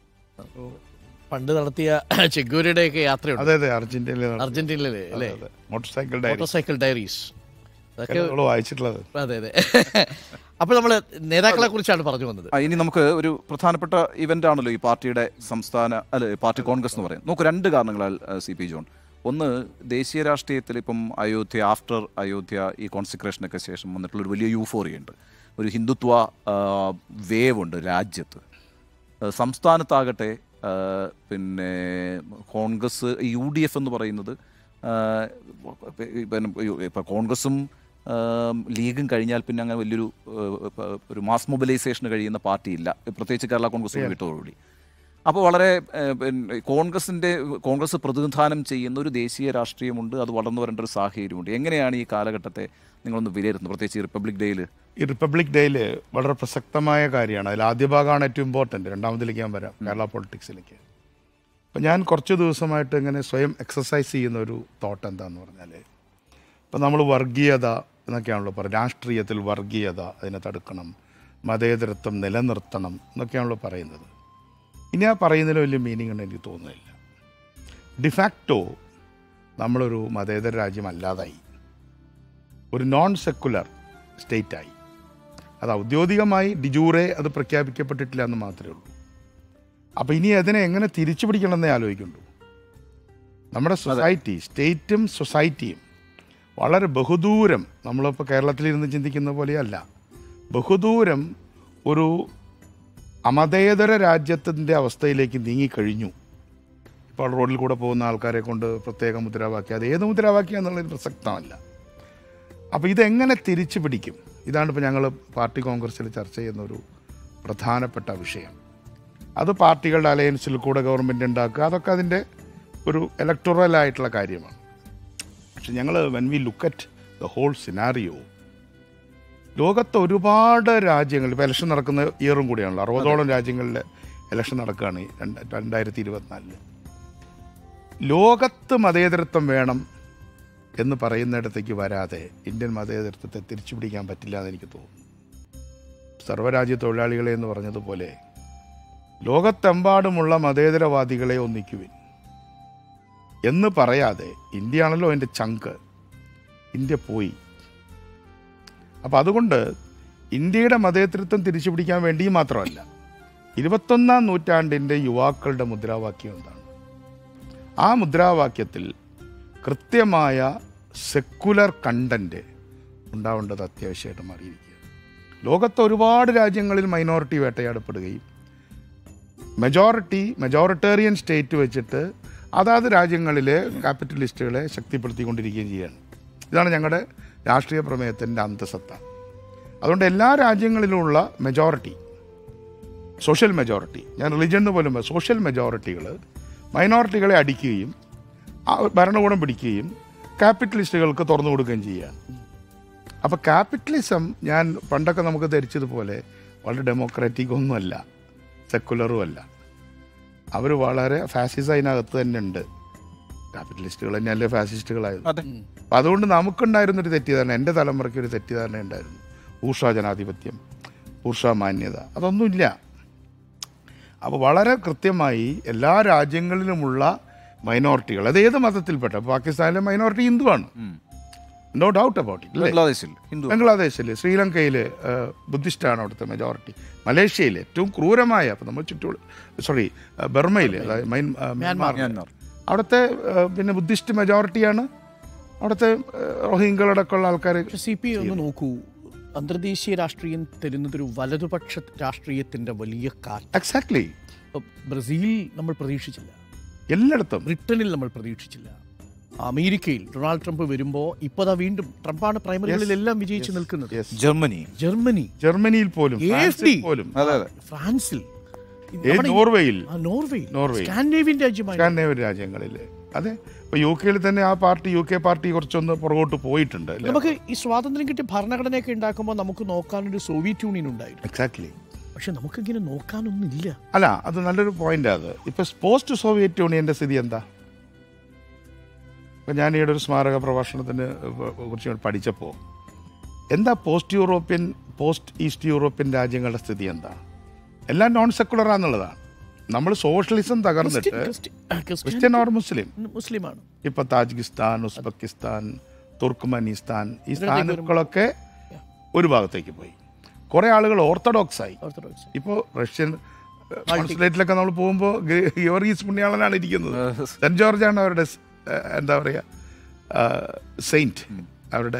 പണ്ട് നടത്തിയ ചെഗൂരിയുടെയൊക്കെ യാത്രയുണ്ട് അതെ അതെ അർജന്റീനയിൽ നടന്ന- അർജന്റീനയിലെ അല്ലേ അതെ, അതെ. Motorcycle diary motorcycle diaries അതൊക്കെ നിങ്ങൾ വായിച്ചിട്ടുള്ളത് അതെ അതെ അപ്പോൾ നമ്മൾ നേതാക്കളെ കുറിച്ചാണ് പറഞ്ഞു വന്നത് ആ, ഇനി നമുക്ക് ഒരു പ്രധാനപ്പെട്ട ഇവന്റ് ആണല്ലോ ഈ പാർട്ടിയുടെ സംസ്ഥാന അല്ലെ പാർട്ടി കോൺഗ്രസ് എന്ന് പറയുന്നത് നമുക്ക് രണ്ട് കാരണങ്ങളാൽ സി പി ജോൺ ഒന്ന് ദേശീയ രാഷ്ട്രീയത്തിൽ ഇപ്പം അയോധ്യ ആഫ്റ്റർ അയോധ്യ ഈ കോൺസിക്രേഷനൊക്കെ ശേഷം വന്നിട്ടുള്ള ഒരു വലിയ യൂഫോറിയ ഉണ്ട് ഒരു ഹിന്ദുത്വ വേവ് ഉണ്ട് രാജ്യത്ത് ആ, സംസ്ഥാനത്താകട്ടെ ആ, പിന്നെ കോൺഗ്രസ് യു ഡി എഫ് എന്ന് പറയുന്നത് ആ, പിന്നെ ഇപ്പം കോൺഗ്രസും ആ, ലീഗും കഴിഞ്ഞാൽ പിന്നെ അങ്ങനെ വലിയൊരു ആ, പ- ഒരു മാസ് മൊബിലൈസേഷന് കഴിയുന്ന പാർട്ടിയില്ല പ്രത്യേകിച്ച് കേരള കോൺഗ്രസ് വിട്ടതോടുകൂടി അപ്പോൾ വളരെ ആ, പിന്നെ കോൺഗ്രസിൻ്റെ കോൺഗ്രസ് പ്രതിനിധാനം ചെയ്യുന്ന ഒരു ദേശീയ രാഷ്ട്രീയമുണ്ട് അത് വളർന്നു വരേണ്ട ഒരു സാഹചര്യമുണ്ട് എങ്ങനെയാണ് ഈ കാലഘട്ടത്തെ നിങ്ങളൊന്ന് വിലയിരുത്തുന്നത് പ്രത്യേകിച്ച് ഈ റിപ്പബ്ലിക് ഡേയിൽ ഈ റിപ്പബ്ലിക് ഡേയിൽ വളരെ പ്രസക്തമായ കാര്യമാണ് അതിൽ ആദ്യ ഭാഗമാണ് ഏറ്റവും ഇമ്പോർട്ടൻറ്റ് രണ്ടാമതിലേക്ക് ഞാൻ വരാം കേരള പൊളിറ്റിക്സിലേക്ക് അപ്പം ഞാൻ കുറച്ച് ദിവസമായിട്ട് ഇങ്ങനെ സ്വയം എക്സസൈസ് ചെയ്യുന്ന ഒരു തോട്ട് എന്താന്ന് പറഞ്ഞാൽ ഇപ്പം നമ്മൾ വർഗീയത എന്നൊക്കെയാണല്ലോ പറയുന്നത് രാഷ്ട്രീയത്തിൽ വർഗീയത അതിനെ തടുക്കണം മതേതരത്വം നിലനിർത്തണം എന്നൊക്കെയാണല്ലോ പറയുന്നത് ഇനി ആ പറയുന്നതിൽ വലിയ മീനിങ് ഉണ്ടെന്ന് എനിക്ക് തോന്നുന്നില്ല ഡിഫാക്റ്റോ നമ്മളൊരു മതേതര രാജ്യമല്ലാതായി ഒരു നോൺ സെക്കുലർ സ്റ്റേറ്റായി അത് ഔദ്യോഗികമായി ഡിജൂറെ അത് പ്രഖ്യാപിക്കപ്പെട്ടിട്ടില്ല എന്ന് മാത്രമേ ഉള്ളൂ അപ്പോൾ ഇനി അതിനെ എങ്ങനെ തിരിച്ചു പിടിക്കണമെന്നേ ആലോചിക്കുള്ളൂ നമ്മുടെ സൊസൈറ്റി സ്റ്റേറ്റും സൊസൈറ്റിയും വളരെ ബഹുദൂരം നമ്മളിപ്പോൾ കേരളത്തിലിരുന്ന് ചിന്തിക്കുന്ന പോലെയല്ല ബഹുദൂരം ഒരു അമതേതര രാജ്യത്തിൻ്റെ അവസ്ഥയിലേക്ക് നീങ്ങിക്കഴിഞ്ഞു ഇപ്പോൾ റോഡിൽ കൂടെ പോകുന്ന ആൾക്കാരെ കൊണ്ട് പ്രത്യേക മുദ്രാവാക്യം അത് ഏത് മുദ്രാവാക്യം എന്നുള്ളത് പ്രസക്തമല്ല അപ്പോൾ ഇതെങ്ങനെ തിരിച്ചു പിടിക്കും ഇതാണ് ഇപ്പോൾ ഞങ്ങൾ പാർട്ടി കോൺഗ്രസ്സിൽ ചർച്ച ചെയ്യുന്ന ഒരു പ്രധാനപ്പെട്ട വിഷയം അത് പാർട്ടികളുടെ അലയൻസിൽ കൂടെ ഗവൺമെൻറ് ഉണ്ടാക്കുക അതൊക്കെ അതിൻ്റെ ഒരു ഇലക്ടറൽ ആയിട്ടുള്ള കാര്യമാണ് പക്ഷെ ഞങ്ങൾ when we look at the whole scenario ലോകത്ത് ഒരുപാട് രാജ്യങ്ങൾ ഇപ്പോൾ ഇലക്ഷൻ നടക്കുന്ന ഇയറും കൂടിയാണല്ലോ അറുപതോളം രാജ്യങ്ങളിൽ ഇലക്ഷൻ നടക്കുകയാണ് ഈ രണ്ട് രണ്ടായിരത്തി ഇരുപത്തിനാലില് ലോകത്ത് മതേതരത്വം വേണം എന്ന് പറയുന്നിടത്തേക്ക് വരാതെ ഇന്ത്യൻ മതേതരത്വത്തെ തിരിച്ചു പിടിക്കാൻ പറ്റില്ല എന്ന് എനിക്ക് തോന്നുന്നു സർവ്വരാജ്യ തൊഴിലാളികളെ എന്ന് പറഞ്ഞതുപോലെ ലോകത്തെമ്പാടുമുള്ള മതേതരവാദികളെ ഒന്നിക്കുവിൻ എന്ന് പറയാതെ ഇന്ത്യയാണല്ലോ എൻ്റെ ചങ്ക് ഇന്ത്യ പോയി അപ്പം അതുകൊണ്ട് ഇന്ത്യയുടെ മതേതരത്വം തിരിച്ചു പിടിക്കാൻ വേണ്ടി മാത്രമല്ല ഇരുപത്തൊന്നാം നൂറ്റാണ്ടിൻ്റെ യുവാക്കളുടെ മുദ്രാവാക്യം എന്താണ് ആ മുദ്രാവാക്യത്തിൽ കൃത്യമായ സെക്കുലർ കണ്ടന്റ് ഉണ്ടാവേണ്ടത് അത്യാവശ്യമായിട്ട് മാറിയിരിക്കുക ലോകത്ത് ഒരുപാട് രാജ്യങ്ങളിൽ മൈനോറിറ്റി വേട്ടയാടപ്പെടുകയും മെജോറിറ്റി മെജോറിറ്റേറിയൻ സ്റ്റേറ്റ് വെച്ചിട്ട് അതാത് രാജ്യങ്ങളിലെ ക്യാപിറ്റലിസ്റ്റുകളെ ശക്തിപ്പെടുത്തിക്കൊണ്ടിരിക്കുകയും ചെയ്യുകയാണ് ഇതാണ് ഞങ്ങളുടെ രാഷ്ട്രീയ പ്രമേയത്തിൻ്റെ അന്തസത്ത അതുകൊണ്ട് എല്ലാ രാജ്യങ്ങളിലുമുള്ള മെജോറിറ്റി സോഷ്യൽ മെജോറിറ്റി ഞാൻ റിലിജൻ എന്ന് പോലും സോഷ്യൽ മെജോറിറ്റികൾ മൈനോറിറ്റികളെ അടിക്കുകയും ആ ഭരണകൂടം പിടിക്കുകയും ക്യാപിറ്റലിസ്റ്റുകൾക്ക് തുറന്നു കൊടുക്കുകയും ചെയ്യുകയാണ് അപ്പോൾ ക്യാപിറ്റലിസം ഞാൻ പണ്ടൊക്കെ നമുക്ക് ധരിച്ചതുപോലെ വളരെ ഡെമോക്രാറ്റിക് ഒന്നുമല്ല സെക്കുലറും അല്ല അവർ വളരെ ഫാസിസം അതിനകത്ത് തന്നെ ഉണ്ട് ക്യാപിറ്റലിസ്റ്റുകൾ തന്നെയല്ലേ ഫാസിസ്റ്റുകളായത് അതെ അപ്പം അതുകൊണ്ട് നമുക്കുണ്ടായിരുന്നൊരു തെറ്റിദ്ധാരണ എൻ്റെ തലമുറയ്ക്ക് ഒരു തെറ്റിദ്ധാരണ ഉണ്ടായിരുന്നു ഊർഷ ജനാധിപത്യം ഊർഷ മാന്യത അതൊന്നുമില്ല അപ്പോൾ വളരെ കൃത്യമായി എല്ലാ രാജ്യങ്ങളിലുമുള്ള മൈനോറിറ്റികൾ അത് ഏത് മതത്തിൽപ്പെട്ട പാകിസ്ഥാനിലെ മൈനോറിറ്റി ഹിന്ദുവാണ് നോ ഡൗട്ട് അബൌട്ട് ഇറ്റ് അല്ലേ ബംഗ്ലാദേശിൽ ഹിന്ദു ബംഗ്ലാദേശിൽ ശ്രീലങ്കയിൽ ബുദ്ധിസ്റ്റാണ് അവിടുത്തെ മെജോറിറ്റി മലേഷ്യയിൽ ഏറ്റവും ക്രൂരമായ അപ്പം നമ്മൾ ചുറ്റോട് സോറി ബർമയിൽ അതായത് മൈൻ ആ, മ്യാൻമാർ മ്യാൻമാർ അവിടുത്തെ ആ, പിന്നെ ബുദ്ധിസ്റ്റ് മെജോറിറ്റിയാണ് അവിടുത്തെ റോഹിംഗ്കളടക്കമുള്ള ആൾക്കാർ പക്ഷെ സി പി ഒന്ന് നോക്കൂ അന്തർദേശീയ രാഷ്ട്രീയം തരുന്നതൊരു വലതുപക്ഷ രാഷ്ട്രീയത്തിന്റെ വലിയ കാറ്റ് എക്സാക്ട്ലി ഇപ്പൊ ബ്രസീൽ നമ്മൾ പ്രതീക്ഷിച്ചില്ല എല്ലായിടത്തും ബ്രിട്ടനിൽ നമ്മൾ പ്രതീക്ഷിച്ചില്ല അമേരിക്കയിൽ ഡൊണാൾഡ് ട്രംപ് വരുമ്പോൾ ഇപ്പോഴാ വീണ്ടും ട്രംപാണ് പ്രൈമറികളിലെല്ലാം വിജയിച്ചു നിൽക്കുന്നത് Yes. ജർമ്മനി ജർമ്മനി ജർമ്മനിയിൽ പോലും AFD. ഫ്രാൻസിൽ പോലും അതെ അതെ ഫ്രാൻസിൽ ഏ, നമ്മുടെ ഈ- നോർവേയിൽ ആ, നോർവേയിൽ നോർവേയിൽ. സ്കാൻഡേവിയൻ രാജ്യമായി സ്കാൻഡേവിയൻ രാജ്യങ്ങളിൽ അതെ ഇപ്പൊ യു കെയിൽ തന്നെ ആ പാർട്ടി യു കെ പാർട്ടി കുറച്ചൊന്ന് പുറകോട്ട് പോയിട്ടുണ്ട് അല്ലേ നമുക്ക് ഈ സ്വാതന്ത്ര്യം കിട്ടിയ ഭരണഘടനയൊക്കെ ഉണ്ടാക്കുമ്പോൾ നമുക്ക് നോക്കാനൊരു സോവിയറ്റ് യൂണിയൻ ഉണ്ടായിരുന്നു എക്സാക്ട്ലി പക്ഷെ നമുക്കിങ്ങനെ നോക്കാനൊന്നുമില്ല അല്ല അത് നല്ലൊരു പോയിന്റ് അത് ഇപ്പൊ പോസ്റ്റ് സോവിയറ്റ് യൂണിയന്റെ സ്ഥിതി എന്താ ഇപ്പൊ ഞാൻ ഈയിടെ ഒരു സ്മാരക പ്രഭാഷണത്തിന് കുറിച്ച് പഠിച്ചപ്പോൾ എന്താ post European post east European രാജ്യങ്ങളുടെ സ്ഥിതി എന്താ എല്ലാം നോൺ സെക്കുലറാന്നുള്ളതാണ് നമ്മൾ സോഷ്യലിസം തകർന്നിട്ട് ക്രിസ്ത്യൻ ഓർ മുസ്ലിം മുസ്ലിമാണ് ഇപ്പൊ താജിക്കിസ്ഥാൻ ഉസ്ബെക്കിസ്ഥാൻ തുർക്ക്മനിസ്ഥാൻ ഈ സ്ഥാനങ്ങളൊക്കെ ഒരു ഭാഗത്തേക്ക് പോയി കുറെ ആളുകൾ ഓർത്തഡോക്സ് ആയി ഓർത്തഡോക്സ് ഇപ്പോൾ റഷ്യൻ കോൺസുലേറ്റിലൊക്കെ നമ്മൾ പോകുമ്പോൾ ഗിയോർഗീസ് പുണ്യാളനാണ് ഇരിക്കുന്നത് സെന്റ് ജോർജ് ആണ് അവരുടെ സ്- ഏഹ് എന്താ പറയുക സെയിന്റ് അവരുടെ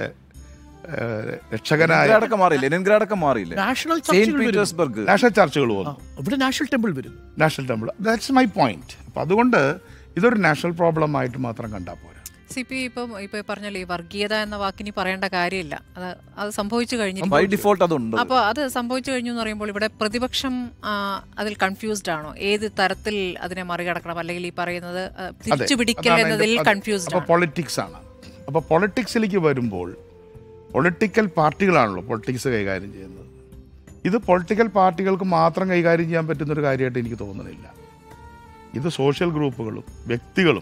ഏഹ് രക്ഷകനായ ലെനിൻഗ്രാഡൊക്കെ മാറിയില്ലേ ലെനിൻഗ്രാഡൊക്കെ മാറിയില്ലേ നാഷണൽ സെയിന്റ് ചർച്ചുകൾ വരുന്നു. പീറ്റേഴ്സ്ബർഗ് നാഷണൽ ചർച്ചുകൾ ആ, വന്നു ഇവിടെ നാഷണൽ ടെമ്പിൾ വരുന്നു national temple that's my point അപ്പം അതുകൊണ്ട് ഇതൊരു നാഷണൽ പ്രോബ്ലം ആയിട്ട് മാത്രം കണ്ടാൽ പോരാ സി പി ഇപ്പം ഇപ്പൊ പറഞ്ഞല്ലോ ഈ വർഗീയത എന്ന വാക്കിനി പറയേണ്ട കാര്യമില്ല അത് അത് സംഭവിച്ചു കഴിഞ്ഞു ബൈ ഡിഫോൾട്ട് അതുണ്ട് അപ്പോൾ അത് സംഭവിച്ചു കഴിഞ്ഞു എന്ന് പറയുമ്പോൾ ഇവിടെ പ്രതിപക്ഷം ആ, അതിൽ കൺഫ്യൂസ്ഡ് ആണോ ഏത് തരത്തിൽ അതിനെ മറികടക്കണം അല്ലെങ്കിൽ ഈ പറയുന്നത് ആ, തിരിച്ചുപിടിക്കൽ അതാണ് എന്നതിൽ അതിന്റെ- കൺഫ്യൂസ്ഡ് അപ്പോൾ ആണ് പൊളിറ്റിക്സ് ആണ് അപ്പോൾ പൊളിറ്റിക്സിലേക്ക് വരുമ്പോൾ പൊളിറ്റിക്കൽ പാർട്ടികളാണല്ലോ പൊളിറ്റിക്സ് കൈകാര്യം ചെയ്യുന്നത് ഇത് പൊളിറ്റിക്കൽ പാർട്ടികൾക്ക് മാത്രം കൈകാര്യം ചെയ്യാൻ പറ്റുന്ന ഒരു കാര്യമായിട്ട് എനിക്ക് തോന്നുന്നില്ല ഇത് സോഷ്യൽ ഗ്രൂപ്പുകളും വ്യക്തികളും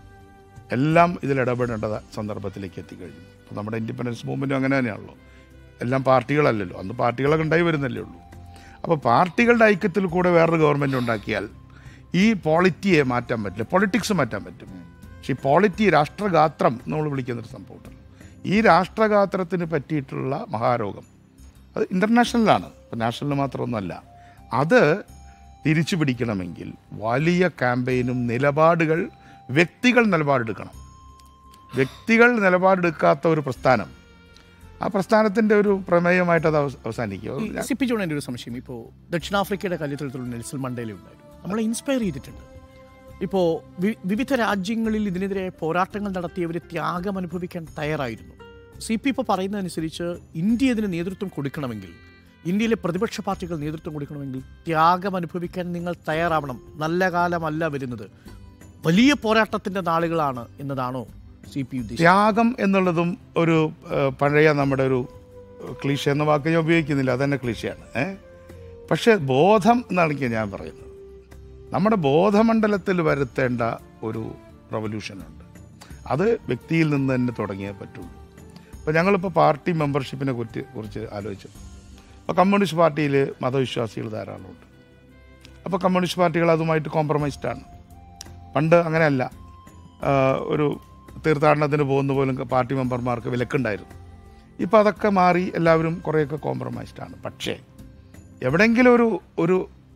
എല്ലാം ഇതിൽ ഇടപെടേണ്ട സന്ദർഭത്തിലേക്ക് എത്തിക്കഴിഞ്ഞു അപ്പോൾ നമ്മുടെ ഇൻഡിപെൻഡൻസ് മൂവ്മെൻറ്റും അങ്ങനെ തന്നെയാണല്ലോ എല്ലാം പാർട്ടികളല്ലല്ലോ അന്ന് പാർട്ടികളൊക്കെ ഉണ്ടായി വരുന്നല്ലേ ഉള്ളൂ അപ്പോൾ പാർട്ടികളുടെ ഐക്യത്തിൽ കൂടെ വേറൊരു ഗവൺമെൻറ് ഉണ്ടാക്കിയാൽ ഈ പോളിറ്റിയെ മാറ്റാൻ പറ്റില്ല പൊളിറ്റിക്സ് മാറ്റാൻ പറ്റും പക്ഷേ ഈ പോളിറ്റി രാഷ്ട്രഗാത്രം നമ്മൾ വിളിക്കുന്നൊരു സംഭവമുണ്ടല്ലോ ഈ രാഷ്ട്രഗാത്രത്തിന് പറ്റിയിട്ടുള്ള മഹാരോഗം അത് ഇൻ്റർനാഷണലാണ് ഇപ്പം നാഷണൽ മാത്രമൊന്നുമല്ല അത് തിരിച്ചു പിടിക്കണമെങ്കിൽ വലിയ ക്യാമ്പയിനും നിലപാടുകൾ വ്യക്തികൾ നിലപാടെടുക്കണം വ്യക്തികൾ നിലപാടെടുക്കാത്ത ഒരു പ്രസ്ഥാനം ആ പ്രസ്ഥാനത്തിൻ്റെ ഒരു പ്രമേയമായിട്ട് അത് അവസ്- അവസാനിക്കും ഈ സി പി ജോൺ എൻ്റെ ഒരു സംശയം ഇപ്പോൾ ദക്ഷിണാഫ്രിക്കയുടെ കല്യത്തിലുള്ള നെൽസൺ മണ്ടേല ഉണ്ടായിരുന്നു നമ്മളെ ഇൻസ്പയർ ചെയ്തിട്ടുണ്ട് ഇപ്പോൾ വിവിധ രാജ്യങ്ങളിൽ ഇതിനെതിരെ പോരാട്ടങ്ങൾ നടത്തിയവർ ത്യാഗം അനുഭവിക്കാൻ തയ്യാറായിരുന്നു സി പി ഇപ്പോൾ പറയുന്നതനുസരിച്ച് ഇന്ത്യ ഇതിന് നേതൃത്വം കൊടുക്കണമെങ്കിൽ ഇന്ത്യയിലെ പ്രതിപക്ഷ പാർട്ടികൾ നേതൃത്വം കൊടുക്കണമെങ്കിൽ ത്യാഗം അനുഭവിക്കാൻ നിങ്ങൾ തയ്യാറാവണം നല്ല കാലമല്ല വരുന്നത് വലിയ പോരാട്ടത്തിന്റെ നാളുകളാണ് എന്നതാണോ സി പി ഉദ്ദേശിച്ചത് ത്യാഗം എന്നുള്ളതും ഒരു ഏഹ്, പഴയ നമ്മുടെ ഒരു ക്ലീഷ എന്ന വാക്ക് ഞാൻ ഉപയോഗിക്കുന്നില്ല അതന്നെ ക്ലീശയാണ് ഏ പക്ഷേ ബോധം എന്നാണ് ഞാൻ പറയുന്നത് നമ്മുടെ ബോധമണ്ഡലത്തിൽ വരുത്തേണ്ട ഒരു റവല്യൂഷനുണ്ട് അത് വ്യക്തിയിൽ നിന്ന് തന്നെ തുടങ്ങിയേ പറ്റുള്ളൂ അപ്പോൾ ഞങ്ങളിപ്പോൾ പാർട്ടി മെമ്പർഷിപ്പിനെ കുറിച്ച് കുറിച്ച് ആലോചിച്ചു അപ്പോൾ കമ്മ്യൂണിസ്റ്റ് പാർട്ടിയിൽ മതവിശ്വാസികൾ ധാരാളമുണ്ട് അപ്പോൾ കമ്മ്യൂണിസ്റ്റ് പാർട്ടികൾ അതുമായിട്ട് കോംപ്രമൈസ്ഡ് ആണ് പണ്ട് അങ്ങനെയല്ല ആ, ഒരു തീർത്ഥാടനത്തിന് പോകുന്ന പോലും പാർട്ടി മെമ്പർമാർക്ക് വിലക്കുണ്ടായിരുന്നു ഇപ്പോൾ അതൊക്കെ മാറി എല്ലാവരും കുറേയൊക്കെ കോംപ്രമൈസ്ഡ് ആണ് പക്ഷേ എവിടെയെങ്കിലും ഒരു ഒരു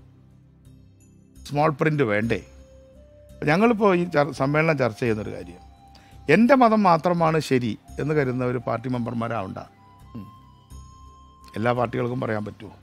സ്മോൾ പ്രിൻ്റ് വേണ്ടേ ഞങ്ങളിപ്പോൾ ഈ ചർ- സമ്മേളനം ചർച്ച ചെയ്യുന്നൊരു കാര്യം എൻ്റെ മതം മാത്രമാണ് ശരി എന്ന് കരുതുന്ന ഒരു പാർട്ടി മെമ്പർമാരാവണ്ട എല്ലാ പാർട്ടികൾക്കും പറയാൻ പറ്റുമോ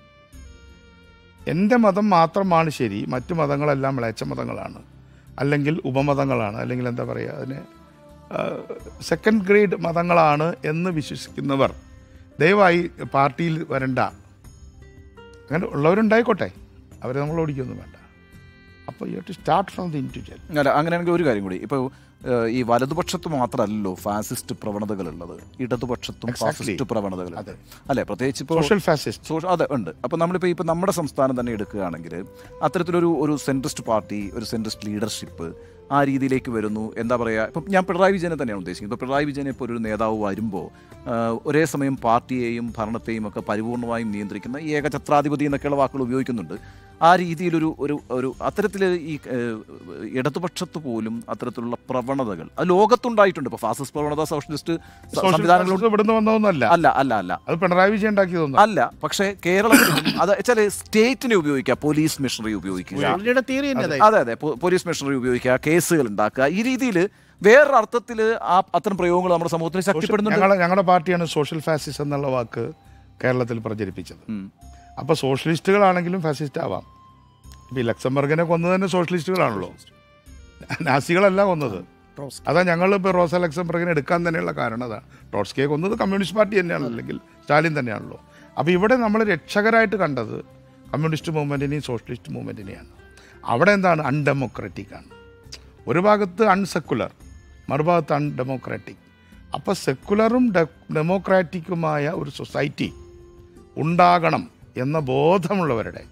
എൻ്റെ മതം മാത്രമാണ് ശരി മറ്റു മതങ്ങളെല്ലാം മ്ലേച്ഛ മതങ്ങളാണ് അല്ലെങ്കിൽ ഉപമതങ്ങളാണ് അല്ലെങ്കിൽ എന്താ പറയുക അതിന് സെക്കൻഡ് ഗ്രേഡ് മതങ്ങളാണ് എന്ന് വിശ്വസിക്കുന്നവർ ദയവായി പാർട്ടിയിൽ വരണ്ട അങ്ങനെ ഉള്ളവരുണ്ടായിക്കോട്ടെ അവരെ നമ്മൾ ഓടിക്കൊന്നും വേണ്ട അപ്പോൾ you to start from the individual അല്ല അങ്ങനെയാണെങ്കിൽ ഒരു കാര്യം കൂടി ഇപ്പോൾ ഈ വലതുപക്ഷത്ത് മാത്രമല്ലല്ലോ ഫാസിസ്റ്റ് പ്രവണതകളുള്ളത് ഇടതുപക്ഷത്തും Exactly. ഫാസിസ്റ്റ് പ്രവണതകളുണ്ട് അല്ലെ പ്രത്യേകിച്ച് ഇപ്പോൾ സോഷ്യൽ ഫാസിസ്റ്റ് സോഷ്യ അതെ ഉണ്ട് അപ്പോൾ നമ്മളിപ്പോൾ ഇപ്പോൾ നമ്മുടെ സംസ്ഥാനം തന്നെ എടുക്കുകയാണെങ്കിൽ അത്തരത്തിലൊരു ഒരു സെൻട്രിസ്റ്റ് പാർട്ടി ഒരു സെൻട്രിസ്റ്റ് ലീഡർഷിപ്പ് ആ രീതിയിലേക്ക് വരുന്നു എന്താ പറയുക ഇപ്പം ഞാൻ പിണറായി വിജയനെ തന്നെയാണ് ഉദ്ദേശിക്കുന്നത് ഇപ്പോൾ പിണറായി വിജയനെ ഇപ്പോൾ ഒരു നേതാവ് വരുമ്പോൾ ആ, ഒരേ സമയം പാർട്ടിയെയും ഭരണത്തെയും ഒക്കെ പരിപൂർണമായും നിയന്ത്രിക്കുന്ന ഈ ഏകഛത്രാധിപതി എന്നൊക്കെയുള്ള വാക്കുകൾ ഉപയോഗിക്കുന്നുണ്ട് ആ രീതിയിലൊരു ഒരു ഒരു അത്തരത്തിൽ ഈ ഏഹ്, ഇടതുപക്ഷത്ത് പോലും അത്തരത്തിലുള്ള പ്രവണതകൾ അത് ലോകത്തുണ്ടായിട്ടുണ്ട് ഇപ്പോൾ ഫാസിസ്റ്റ് പ്രവണത സോഷ്യലിസ്റ്റ് സ- സോഷ്യൽ സംവിധാനങ്ങളുണ്ട് ഫാസിസ്റ്റ് ഇവിടുന്ന് വന്നതൊന്നുമല്ല അല്ല അല്ല അല്ല അത് പിണറായി വിജയൻ ഉണ്ടാക്കിയതൊന്നും അല്ല പക്ഷേ കേരളത്തിലും അത് ചില സ്റ്റേറ്റിനെ ഉപയോഗിക്കുക പോലീസ് മെഷീനറി ഉപയോഗിക്കുക പുള്ളിയുടെ തിയറി തന്നെ അതായിരുന്നു. അതെ അതെ പോ- പോലീസ് മെഷീനറി ഉപയോഗിക്കുക കേസുകൾ ഉണ്ടാക്കുക ഈ രീതിയിൽ വേറൊരു അർത്ഥത്തിൽ ആ അത്തരം പ്രയോഗങ്ങൾ നമ്മുടെ സമൂഹത്തിൽ ശക്തിപ്പെടുന്നുണ്ട് ഞങ്ങളുടെ ഞങ്ങളുടെ പാർട്ടിയാണ് സോഷ്യൽ ഫാസിസ്റ്റ് എന്നുള്ള വാക്ക് കേരളത്തിൽ പ്രചരിപ്പിച്ചത് ഉം. അപ്പോൾ സോഷ്യലിസ്റ്റുകളാണെങ്കിലും ഫാസിസ്റ്റ് ആവാം ഇപ്പം ഈ ലക്സംബർഗിനെ കൊന്നത് തന്നെ സോഷ്യലിസ്റ്റുകളാണല്ലോ നാസികളല്ല കൊന്നത് ട്രോട്സ്കി. അതാ ഞങ്ങൾ ഇപ്പോൾ റോസ ലക്സംബർഗിനെ എടുക്കാൻ തന്നെയുള്ള കാരണം അതാണ് ട്രോട്സ്കിയെ കൊന്നത് കമ്മ്യൂണിസ്റ്റ് പാർട്ടി തന്നെയാണ് അല്ലെങ്കിൽ സ്റ്റാലിൻ തന്നെയാണല്ലോ അപ്പോൾ ഇവിടെ നമ്മൾ രക്ഷകരായിട്ട് കണ്ടത് കമ്മ്യൂണിസ്റ്റ് മൂവ്മെൻറ്റിനെയും സോഷ്യലിസ്റ്റ് മൂവ്മെൻറ്റിനെയാണ് അവിടെ എന്താണ് അൺഡെമോക്രാറ്റിക് ആണ് ഒരു ഭാഗത്ത് അൺസെക്കുലർ മറുഭാഗത്ത് അൺഡെമോക്രാറ്റിക് അപ്പോൾ സെക്കുലറും ഡെമോക്രാറ്റിക്കുമായ ഒരു സൊസൈറ്റി ഉണ്ടാകണം എന്ന ബോധമുള്ളവരുടെ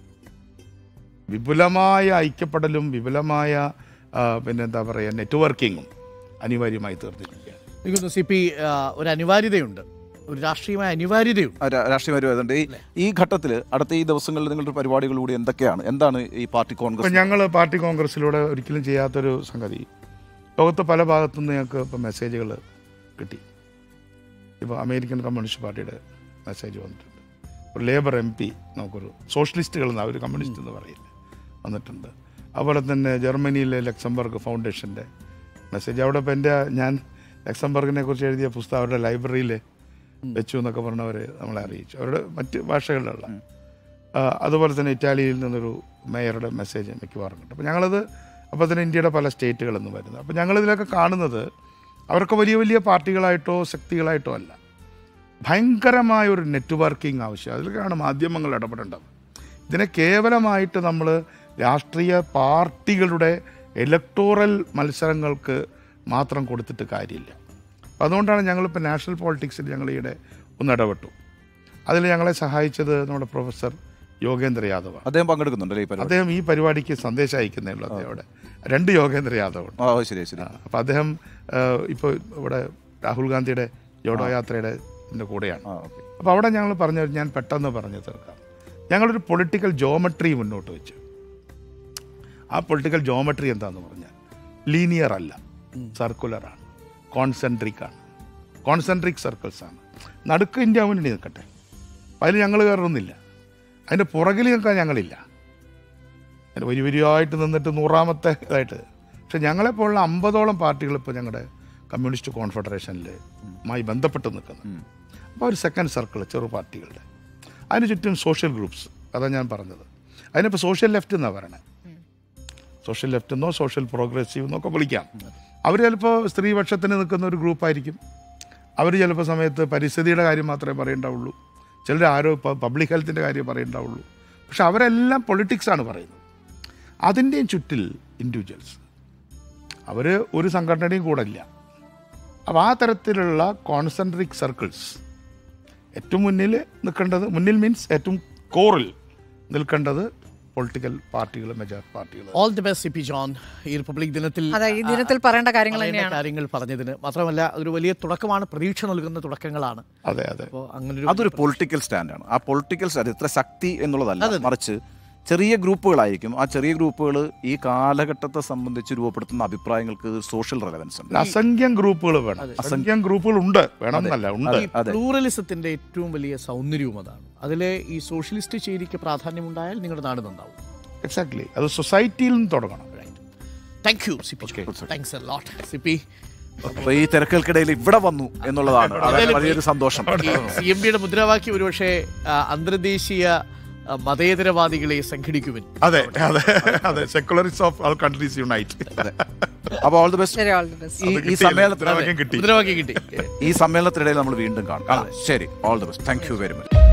വിപുലമായ ഐക്യപ്പെടലും വിപുലമായ ആ, പിന്നെന്താ പറയുക നെറ്റ്വർക്കിങ്ങും അനിവാര്യമായി തീർന്നിരിക്കുകയാണ് എനിക്ക് തോന്നുന്നു സി പി ഒരു അനിവാര്യതയുണ്ട് ഒരു രാഷ്ട്രീയമായ അനിവാര്യതയുണ്ട് ആ, രാ- രാഷ്ട്രീയമായി വരുന്നുണ്ട് ഈ ഈ ഘട്ടത്തിൽ അടുത്ത ഈ ദിവസങ്ങളിൽ നിങ്ങളുടെ പരിപാടികളിലൂടെ എന്തൊക്കെയാണ് എന്താണ് ഈ പാർട്ടി ഇപ്പം കോൺഗ്രസ് ഞങ്ങൾ പാർട്ടി കോൺഗ്രസ്സിലൂടെ ഒരിക്കലും ചെയ്യാത്തൊരു സംഗതി ലോകത്ത് പല ഭാഗത്തു നിന്ന് ഞങ്ങൾക്ക് ഇപ്പം മെസ്സേജുകൾ കിട്ടി ഇപ്പോൾ അമേരിക്കൻ കമ്മ്യൂണിസ്റ്റ് പാർട്ടിയുടെ മെസ്സേജ് വന്നിട്ടുണ്ട് ഒരു ലേബർ എം പി നമുക്കൊരു സോഷ്യലിസ്റ്റുകൾ എന്ന് അവർ കമ്മ്യൂണിസ്റ്റ് എന്ന് പറയില്ല വന്നിട്ടുണ്ട് അതുപോലെ തന്നെ ജർമ്മനിയിലെ ലക്സംബർഗ് ഫൗണ്ടേഷൻ്റെ മെസ്സേജ് അവിടെ ഇപ്പം എൻ്റെ ഞാൻ ലക്സംബർഗിനെ കുറിച്ച് എഴുതിയ പുസ്തകം അവരുടെ ലൈബ്രറിയിൽ വെച്ചു എന്നൊക്കെ പറഞ്ഞവർ നമ്മളെ അറിയിച്ചു അവരുടെ മറ്റ് ഭാഷകളിലുള്ള ആ, അതുപോലെ തന്നെ ഇറ്റാലിയിൽ നിന്നൊരു മേയറുടെ മെസ്സേജ് മിക്കവാറും കിട്ടും അപ്പോൾ ഞങ്ങളത് അപ്പോൾ തന്നെ ഇന്ത്യയുടെ പല സ്റ്റേറ്റുകളിൽ നിന്ന് വരുന്നത് അപ്പോൾ ഞങ്ങളിതിലൊക്കെ കാണുന്നത് അവർക്ക് വലിയ വലിയ പാർട്ടികളായിട്ടോ ശക്തികളായിട്ടോ അല്ല ഭയങ്കരമായ ഒരു നെറ്റ്വർക്കിംഗ് ആവശ്യം അതിലൊക്കെയാണ് മാധ്യമങ്ങൾ ഇടപെടേണ്ടത് ഇതിനെ കേവലമായിട്ട് നമ്മൾ രാഷ്ട്രീയ പാർട്ടികളുടെ ഇലക്ടോറൽ മത്സരങ്ങൾക്ക് മാത്രം കൊടുത്തിട്ട് കാര്യമില്ല അപ്പം അതുകൊണ്ടാണ് ഞങ്ങളിപ്പോൾ നാഷണൽ പോളിറ്റിക്സിൽ ഞങ്ങൾ ഈയിടെ ഒന്ന് ഇടപെട്ടു അതിൽ ഞങ്ങളെ സഹായിച്ചത് നമ്മുടെ പ്രൊഫസർ യോഗേന്ദ്ര യാദവ് അദ്ദേഹം പങ്കെടുക്കുന്നുണ്ടല്ലേ ഈ പരിപാടി അദ്ദേഹം ഈ പരിപാടിക്ക് സന്ദേശം അയക്കുന്നേ ഉള്ളൂ അദ്ദേഹം അവിടെ രണ്ട് യോഗേന്ദ്ര യാദവ് ഉണ്ട് ആ ശരി ശരി അപ്പോൾ അദ്ദേഹം ഇപ്പോൾ ഇവിടെ രാഹുൽ ഗാന്ധിയുടെ ജോഡോ യാത്രയുടെ ഇതിൻ്റെ കൂടെയാണ് ആ ഓക്കെ അപ്പോൾ അവിടെ ഞങ്ങൾ പറഞ്ഞു ഞാൻ പെട്ടെന്ന് പറഞ്ഞു തീർക്കാം ഞങ്ങളൊരു പൊളിറ്റിക്കൽ ജോമെട്രി മുന്നോട്ട് വെച്ചു ആ പൊളിറ്റിക്കൽ ജോമെട്രി എന്താന്ന് പറഞ്ഞാൽ ലീനിയർ അല്ല സർക്കുലറാണ് കോൺസെൻട്രിക് ആണ് കോൺസെൻട്രിക് സർക്കിൾസ് ആണ് നടുക്ക് ഇന്ത്യ മുന്നണി നിൽക്കട്ടെ അതിൽ ഞങ്ങൾ കയറുന്നില്ല അതിൻ്റെ പുറകിൽ നിൽക്കാൻ ഞങ്ങളില്ല അതിന് വരി വരിയായിട്ട് നിന്നിട്ട് നൂറാമത്തെ ഇതായിട്ട് പക്ഷെ ഞങ്ങളെപ്പോലുള്ള അമ്പതോളം പാർട്ടികൾ ഇപ്പോൾ ഞങ്ങളുടെ കമ്മ്യൂണിസ്റ്റ് കോൺഫെഡറേഷനിൽ മായി ബന്ധപ്പെട്ട് നിൽക്കുന്നു അപ്പോൾ ഒരു സെക്കൻഡ് സർക്കിൾ ചെറു പാർട്ടികളുടെ അതിന് ചുറ്റും സോഷ്യൽ ഗ്രൂപ്പ്സ് അതാണ് ഞാൻ പറഞ്ഞത് അതിനിപ്പോൾ സോഷ്യൽ ലെഫ്റ്റ് എന്നാണ് പറയണത് സോഷ്യൽ ലെഫ്റ്റ് എന്നോ സോഷ്യൽ പ്രോഗ്രസീവ് എന്നൊക്കെ വിളിക്കാം അവർ ചിലപ്പോൾ സ്ത്രീപക്ഷത്തിന് നിൽക്കുന്ന ഒരു ഗ്രൂപ്പായിരിക്കും അവർ ചിലപ്പോൾ സമയത്ത് പരിസ്ഥിതിയുടെ കാര്യം മാത്രമേ പറയേണ്ടാവുള്ളൂ ചിലർ ആരോ പബ്ലിക് ഹെൽത്തിൻ്റെ കാര്യം പറയേണ്ടാവുള്ളൂ പക്ഷെ അവരെല്ലാം പൊളിറ്റിക്സാണ് പറയുന്നത് അതിൻ്റെയും ചുറ്റിൽ ഇൻഡിവിജ്വൽസ് അവർ ഒരു സംഘടനയും കൂടെ ഇല്ല അപ്പോൾ ആ തരത്തിലുള്ള കോൺസെൻട്രിക് സർക്കിൾസ് ഏറ്റവും മുന്നിൽ നിൽക്കേണ്ടത് മുന്നിൽ മീൻസ് ഏറ്റവും കോറിൽ നിൽക്കേണ്ടത് പൊളിറ്റിക്കൽ പാർട്ടികൾ മെജോർ പാർട്ടികൾ all the best C P John ഈ റിപ്പബ്ലിക് ദിനത്തിൽ അതെ ഈ ദിനത്തിൽ പറയേണ്ട കാര്യങ്ങൾ പറയേണ്ട തന്നെയാണ് കാര്യങ്ങൾ പറഞ്ഞതിന് മാത്രമല്ല അതൊരു വലിയ തുടക്കമാണ് പ്രതീക്ഷ നൽകുന്ന തുടക്കങ്ങളാണ് അതെ അതെ അപ്പോൾ അങ്ങനെ അതൊരു പൊളിറ്റിക്കൽ സ്റ്റാൻഡാണ് ആ പൊളിറ്റിക്കൽ സ്റ്റാൻഡ് ഇത്ര ശക്തി എന്നുള്ളതല്ല മറിച്ച് ചെറിയ ഗ്രൂപ്പുകളായിരിക്കും ആ ചെറിയ ഗ്രൂപ്പുകൾ ഈ കാലഘട്ടത്തെ സംബന്ധിച്ച് രൂപപ്പെടുത്തുന്ന അഭിപ്രായങ്ങൾക്ക് സോഷ്യൽ റെലവൻസ് ഉണ്ട് അസംഖ്യം ഗ്രൂപ്പുകൾ വേണം അസംഖ്യം ഗ്രൂപ്പുകൾ ഉണ്ട് വേണമെന്നല്ല ഉണ്ട് ഈ പ്ലൂറലിസത്തിന്റെ ഏറ്റവും വലിയ സൗന്ദര്യവും അതാണ് അതിലെ ഈ സോഷ്യലിസ്റ്റ് ചേരിക്ക് പ്രാധാന്യമുണ്ടായാൽ നിങ്ങളുടെ നാട് നന്നാവും എക്സാക്ട്ലി അത് സൊസൈറ്റിയിൽ നിന്ന് തുടങ്ങണം thank you C P thanks a lot C P അപ്പൊ ഈ തിരക്കുകൾക്കിടയിൽ ഇവിടെ വന്നു എന്നുള്ളതാണ് അതൊരു വലിയൊരു സന്തോഷം സി എം പിയുടെ മുദ്രാവാക്യം ഒരുപക്ഷെ ആ, അന്തർദേശീയ ആ, മതേതരവാദികളെ സംഘടിക്കുമെന്ന് അതെ അതെ അതെ secularist of all countries unite അപ്പൊ ഓൾ ദി ബെസ്റ്റ് ശരി ഓൾ ദി ബെസ്റ്റ് ഈ ഈ സമ്മേളനത്തിൽ മുദ്രാവാക്യം കിട്ടി മുദ്രാവാക്യം കിട്ടി ഈ സമ്മേളനത്തിനിടയിൽ നമ്മൾ വീണ്ടും കാണാം ശരി all the best thank you very much